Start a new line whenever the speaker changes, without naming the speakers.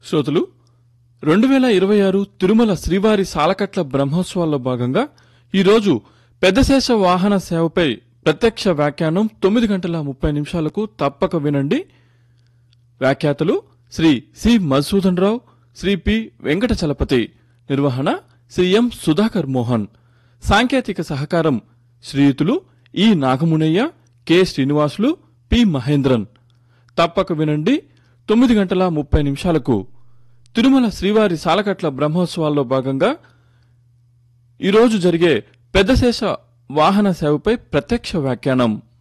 శ్రోతలు రెండు వేల ఇరవై ఆరు తిరుమల శ్రీవారి సాలకట్ల బ్రహ్మోత్సవాల్లో భాగంగా ఈరోజు పెద్దశేష వాహన సేవపై ప్రత్యక్ష వ్యాఖ్యానం తొమ్మిది గంటల ముప్పై నిమిషాలకు తప్పక వినండి వ్యాఖ్యాతలు శ్రీ సి మధుసూదన్ రావు శ్రీ పి వెంకట చలపతి నిర్వహణ శ్రీ ఎం సుధాకర్ మోహన్ సాంకేతిక సహకారం శ్రీయుతులు E Nagamunayya K Srinivasulu P Mahendran తప్పక వినండి తొమ్మిది గంటల ముప్పై నిమిషాలకు తిరుమల శ్రీవారి సాలకట్ల బ్రహ్మోత్సవాల్లో భాగంగా ఈరోజు జరిగే పెద్దశేష వాహన సేవపై ప్రత్యక్ష వ్యాఖ్యానం